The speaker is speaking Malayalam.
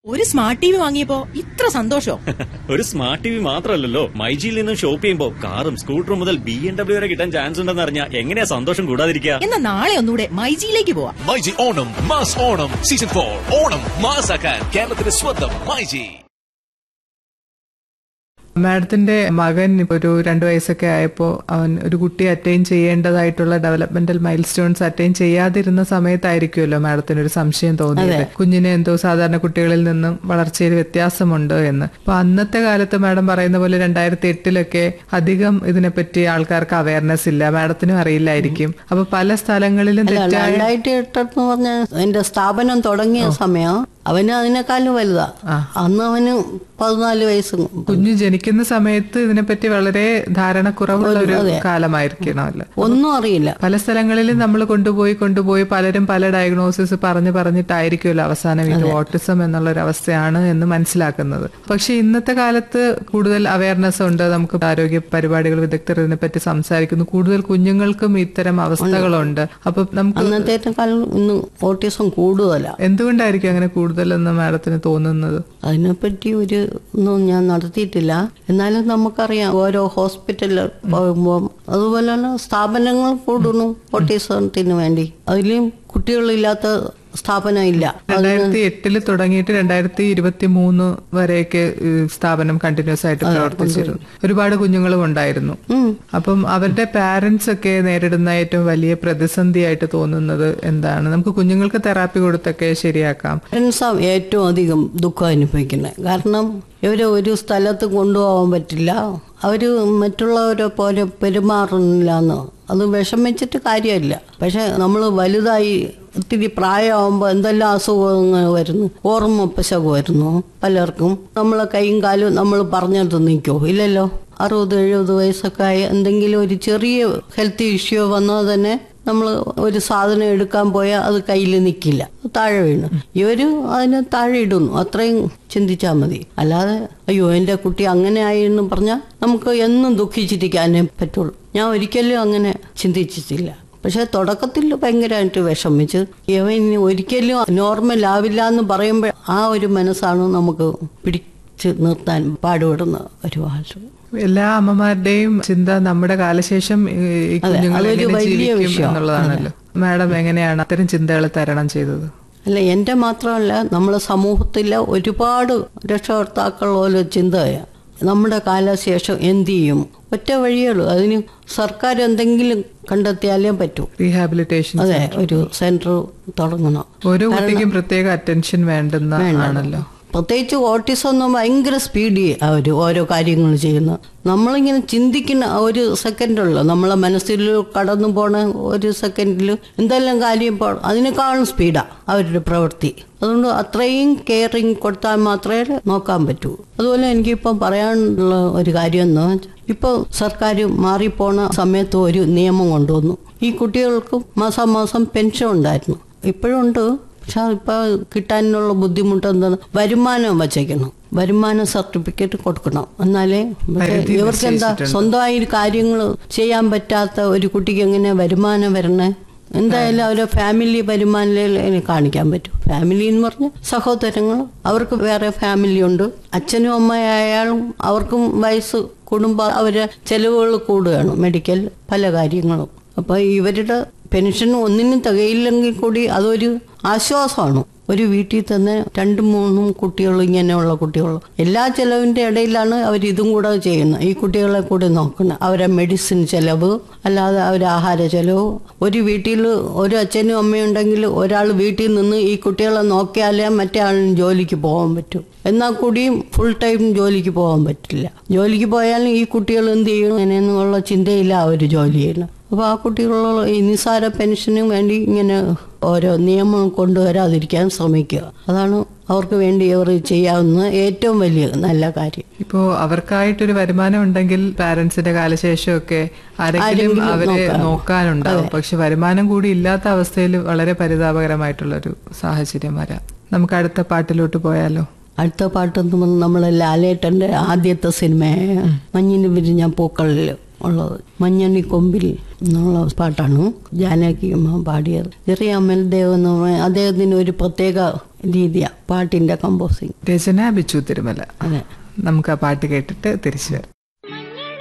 ഒരു സ്മാർട്ട് ടി വി വാങ്ങിയപ്പോ ഇത്ര സന്തോഷോ ഒരു സ്മാർട്ട് ടി വി മാത്രമല്ലല്ലോ മൈജിയിൽ നിന്നും ഷോപ്പ് ചെയ്യുമ്പോൾ കാറും സ്കൂട്ടറും മുതൽ ബി എം ഡബ്ല്യു വരെ കിട്ടാൻ ചാൻസ് ഉണ്ടെന്ന് അറിഞ്ഞാൽ എങ്ങനെയാ സന്തോഷം കൂടാതിരിക്കുക എന്നാ നാളെ ഒന്നുകൂടെ മൈജിയിലേക്ക് പോവാം myG Onam mass Onam season for Onam മാസാക്കാൻ കേരളത്തിന്റെ സ്വന്തം മൈജി മാഡത്തിന്റെ മകൻ ഇപ്പൊ ഒരു രണ്ടു വയസ്സൊക്കെ ആയപ്പോൾ അവൻ ഒരു കുട്ടി അറ്റൈൻ ചെയ്യേണ്ടതായിട്ടുള്ള ഡെവലപ്മെന്റൽ മൈൽ സ്റ്റോൺസ് അറ്റൈൻ ചെയ്യാതിരുന്ന സമയത്തായിരിക്കുമല്ലോ മാഡത്തിന് ഒരു സംശയം തോന്നിയത് കുഞ്ഞിനെ എന്തോ സാധാരണ കുട്ടികളിൽ നിന്നും വളർച്ചയിൽ വ്യത്യാസമുണ്ട് എന്ന് അപ്പൊ അന്നത്തെ കാലത്ത് മാഡം പറയുന്ന പോലെ രണ്ടായിരത്തി എട്ടിലൊക്കെ അധികം ഇതിനെപ്പറ്റി ആൾക്കാർക്ക് അവയർനെസ് ഇല്ല മാഡത്തിനും അറിയില്ലായിരിക്കും അപ്പൊ പല സ്ഥലങ്ങളിലും അല്ല തെറ്റായ രണ്ടായിരത്തി എട്ടെന്ന് പറഞ്ഞ എന്റെ സ്ഥാപനം തുടങ്ങിയ സമയം അവന് അതിനേക്കാളും വലുതാ അന്ന് അവന് പതിനാല് വയസ്സ് കുഞ്ഞ് ജനിക്കുന്ന സമയത്ത് ഇതിനെപ്പറ്റി വളരെ ധാരണക്കുറവുള്ള ഒരു കാലമായിരിക്കണമല്ലോ ഒന്നും അറിയില്ല പല സ്ഥലങ്ങളിലും നമ്മൾ കൊണ്ടുപോയി കൊണ്ടുപോയി പലരും പല ഡയഗ്നോസിസ് പറഞ്ഞു പറഞ്ഞിട്ടായിരിക്കുമല്ലോ അവസാനം ഇത് ഓട്ടിസം എന്നുള്ള ഒരു അവസ്ഥയാണ് എന്ന് മനസ്സിലാക്കുന്നത് പക്ഷെ ഇന്നത്തെ കാലത്ത് കൂടുതൽ അവയർനെസ് ഉണ്ട് നമുക്ക് ആരോഗ്യ പരിപാടികൾ വിദഗ്ധർ ഇതിനെപ്പറ്റി സംസാരിക്കുന്നു കൂടുതൽ കുഞ്ഞുങ്ങൾക്കും ഇത്തരം അവസ്ഥകളുണ്ട് അപ്പൊ നമുക്ക് അന്നത്തേക്കാളും ഇന്ന് ഓട്ടിസം കൂടുതലാ എന്തുകൊണ്ടായിരിക്കും അങ്ങനെ കൂടുതലെന്ന് മാഡത്തിന് തോന്നുന്നത് അതിനെപ്പറ്റി ഒരു ഒന്നും ഞാൻ നടത്തിയിട്ടില്ല എന്നാലും നമുക്കറിയാം ഓരോ ഹോസ്പിറ്റലിൽ പോകുമ്പോൾ അതുപോലെയുള്ള സ്ഥാപനങ്ങൾ കൂടുന്നു ഓട്ടിസത്തിന് വേണ്ടി അതിലും കുട്ടികളില്ലാത്ത സ്ഥാപനം ഇല്ല രണ്ടായിരത്തി എട്ടില് തുടങ്ങിയിട്ട് രണ്ടായിരത്തി ഇരുപത്തി മൂന്ന് വരെയൊക്കെ ഈ സ്ഥാപനം കണ്ടിന്യൂസ് ആയിട്ട് പ്രവർത്തിച്ചിരുന്നു ഒരുപാട് കുഞ്ഞുങ്ങളും ഉണ്ടായിരുന്നു അപ്പം അവരുടെ പാരന്റ്സ് ഒക്കെ നേരിടുന്ന ഏറ്റവും വലിയ പ്രതിസന്ധിയായിട്ട് തോന്നുന്നത് എന്താണ് നമുക്ക് കുഞ്ഞുങ്ങൾക്ക് തെറാപ്പി കൊടുത്തൊക്കെ ശരിയാക്കാം പാരൻസാണ് ഏറ്റവും അധികം ദുഃഖം അനുഭവിക്കുന്നത് കാരണം ഇവരെ ഒരു സ്ഥലത്ത് കൊണ്ടുപോകാൻ പറ്റില്ല അവർ മറ്റുള്ളവരെ പോലെ പെരുമാറുന്നില്ല എന്ന് അത് വിഷമിച്ചിട്ട് കാര്യമില്ല പക്ഷെ നമ്മൾ വലുതായി ഒത്തിരി പ്രായമാകുമ്പോൾ എന്തെല്ലാം അസുഖങ്ങൾ വരുന്നു ഓർമ്മപ്പശക് വരുന്നു പലർക്കും നമ്മളെ കൈയും കാലും നമ്മൾ പറഞ്ഞിട്ട് നിൽക്കുമോ ഇല്ലല്ലോ അറുപത് എഴുപത് വയസ്സൊക്കെ ആയി എന്തെങ്കിലും ഒരു ചെറിയ ഹെൽത്ത് ഇഷ്യൂ വന്നാൽ തന്നെ നമ്മൾ ഒരു സാധനം എടുക്കാൻ പോയാൽ അത് കയ്യിൽ നിൽക്കില്ല താഴെ വീണു ഇവര് അതിനെ താഴെ ഇടുന്നു അത്രയും ചിന്തിച്ചാൽ മതി അല്ലാതെ അയ്യോ എൻ്റെ കുട്ടി അങ്ങനെ ആയി എന്ന് പറഞ്ഞാൽ നമുക്ക് എന്നും ദുഃഖിച്ചിരിക്കാനേ പറ്റുള്ളൂ ഞാൻ ഒരിക്കലും അങ്ങനെ ചിന്തിച്ചിട്ടില്ല പക്ഷെ തുടക്കത്തിൽ ഭയങ്കരമായിട്ട് വിഷമിച്ച് ഇവൻ ഇനി ഒരിക്കലും നോർമൽ ആവില്ല എന്ന് പറയുമ്പോൾ ആ ഒരു മനസ്സാണ് നമുക്ക് പിടിച്ച് നിർത്താൻ പാടുപെടുന്ന ഒരുപാട് എല്ലാ അമ്മമാരുടെയും ചിന്ത നമ്മുടെ കാലശേഷം ഈ ഈ കുഞ്ഞുങ്ങൾ അതൊരു എങ്ങനെ വലിയ ജീവിക്കും വിഷയം. എന്നുള്ളതാണല്ലോ മാഡം എങ്ങനെയാണ് അത്തരം ചിന്തകൾ തരണം ചെയ്തത് അല്ല എൻ്റെ മാത്രമല്ല നമ്മളെ സമൂഹത്തിലെ ഒരുപാട് രക്ഷകർത്താക്കൾ പോലെ ചിന്തയാണ് നമ്മുടെ കാലശേഷം എന്ത് ചെയ്യും ഒറ്റ വഴിയുള്ളൂ അതിന് സർക്കാർ എന്തെങ്കിലും കണ്ടെത്തിയാലേ പറ്റൂ റീഹാബിലിറ്റേഷൻ അതെ ഒരു സെന്റർ തുടങ്ങണം ഓരോ കുട്ടിക്കും പ്രത്യേക അറ്റൻഷൻ വേണ്ടുന്ന ആണല്ലോ പ്രത്യേകിച്ച് ഓട്ടിസം ഒന്നും ഭയങ്കര സ്പീഡി അവർ ഓരോ കാര്യങ്ങൾ ചെയ്യുന്നത് നമ്മളിങ്ങനെ ചിന്തിക്കുന്ന ആ ഒരു സെക്കൻഡുള്ളൂ നമ്മളെ മനസ്സിൽ കടന്നു പോണ ഒരു സെക്കൻഡിൽ എന്തെല്ലാം കാര്യം പോ അതിനേക്കാളും സ്പീഡാ അവരുടെ പ്രവൃത്തി അതുകൊണ്ട് അത്രയും കെയറിങ് കൊടുത്താൽ മാത്രമേ നോക്കാൻ പറ്റൂ അതുപോലെ എനിക്കിപ്പം പറയാനുള്ള ഒരു കാര്യം എന്ന് വെച്ചാൽ ഇപ്പോൾ സർക്കാർ മാറിപ്പോണ സമയത്ത് ഒരു നിയമം കൊണ്ടുവന്നു ഈ കുട്ടികൾക്ക് മാസാമാസം പെൻഷൻ ഉണ്ടായിരുന്നു ഇപ്പോഴും ഉണ്ട് പക്ഷെ ഇപ്പൊ കിട്ടാനുള്ള ബുദ്ധിമുട്ട് എന്താണ് വരുമാനം വച്ചേക്കണം വരുമാന സർട്ടിഫിക്കറ്റ് കൊടുക്കണം എന്നാലേ പക്ഷേ പരിധി ഇവർക്ക് എന്താ സ്വന്തമായി കാര്യങ്ങൾ ചെയ്യാൻ പറ്റാത്ത ഒരു കുട്ടിക്ക് എങ്ങനെ വരുമാനം വരണേ എന്തായാലും അവരെ ഫാമിലി വരുമാനം കാണിക്കാൻ പറ്റും ഫാമിലി എന്ന് പറഞ്ഞ സഹോദരങ്ങൾ അവർക്ക് വേറെ ഫാമിലി ഉണ്ട് അച്ഛനും അമ്മയായാലും അവർക്കും വയസ്സ് കൂടുമ്പോൾ അവരെ ചെലവുകൾ കൂടുകയാണ് മെഡിക്കൽ പല കാര്യങ്ങളും അപ്പോൾ ഇവരുടെ പെൻഷൻ ഒന്നിനും തികയില്ലെങ്കിൽ കൂടി അതൊരു ആശ്വാസമാണ് ഒരു വീട്ടിൽ തന്നെ രണ്ടും മൂന്നും കുട്ടികൾ ഇങ്ങനെയുള്ള കുട്ടികൾ എല്ലാ ചെലവിൻ്റെ ഇടയിലാണ് അവർ ഇതും കൂടെ ചെയ്യുന്നത് ഈ കുട്ടികളെ കൂടി നോക്കണം അവരെ മെഡിസിൻ ചെലവ് അല്ലാതെ അവരെ ആഹാര ചെലവ് ഒരു വീട്ടിൽ ഒരു അച്ഛനും അമ്മയും ഉണ്ടെങ്കിൽ ഒരാൾ വീട്ടിൽ നിന്ന് ഈ കുട്ടികളെ നോക്കിയാലേ മറ്റേ ആളിന് ജോലിക്ക് പോകാൻ പറ്റും എന്നാൽ കൂടിയും ഫുൾ ടൈം ജോലിക്ക് പോകാൻ പറ്റില്ല ജോലിക്ക് പോയാലും ഈ കുട്ടികൾ എന്ത് ചെയ്യണം അങ്ങനെയെന്നുള്ള ചിന്തയില്ല അവർ ജോലി ചെയ്യുന്നത് അപ്പോൾ ആ കുട്ടികളുള്ള ഈ നിസ്സാര പെൻഷനും വേണ്ടി ഇങ്ങനെ ഓരോ നിയമം കൊണ്ടുവരാതിരിക്കാൻ ശ്രമിക്കുക അതാണ് അവർക്ക് വേണ്ടി അവർ ചെയ്യാവുന്ന ഏറ്റവും വലിയ നല്ല കാര്യം ഇപ്പോ അവർക്കായിട്ടൊരു വരുമാനം ഉണ്ടെങ്കിൽ പാരന്റ്സിന്റെ കാലശേഷമൊക്കെ ആരെങ്കിലും ആരെങ്കിലും അവരെ നോക്കാം. നോക്കാനുണ്ടാവും പക്ഷെ വരുമാനം കൂടി ഇല്ലാത്ത അവസ്ഥയിൽ വളരെ പരിതാപകരമായിട്ടുള്ള ഒരു സാഹചര്യം വരാം നമുക്ക് അടുത്ത പാട്ടിലോട്ട് പോയാലോ അടുത്ത പാട്ടെന്ന് പറഞ്ഞാൽ നമ്മളെ ലാലേട്ടൻ്റെ ആദ്യത്തെ സിനിമയായ മഞ്ഞിന് വിരിഞ്ഞ പൂക്കളിൽ ഉള്ളത് മഞ്ഞണി കൊമ്പിൽ എന്നുള്ള പാട്ടാണ് ജാനകി അമ്മ പാടിയത് ചെറിയ അമൽ ദേവ് എന്ന് പറഞ്ഞ അദ്ദേഹത്തിന് ഒരു പ്രത്യേക രീതിയാണ് പാട്ടിന്റെ കമ്പോസിങ് രചന ബിച്ചു തിരുമല അതെ നമുക്ക് ആ പാട്ട് കേട്ടിട്ട് തിരിച്ചു വരാം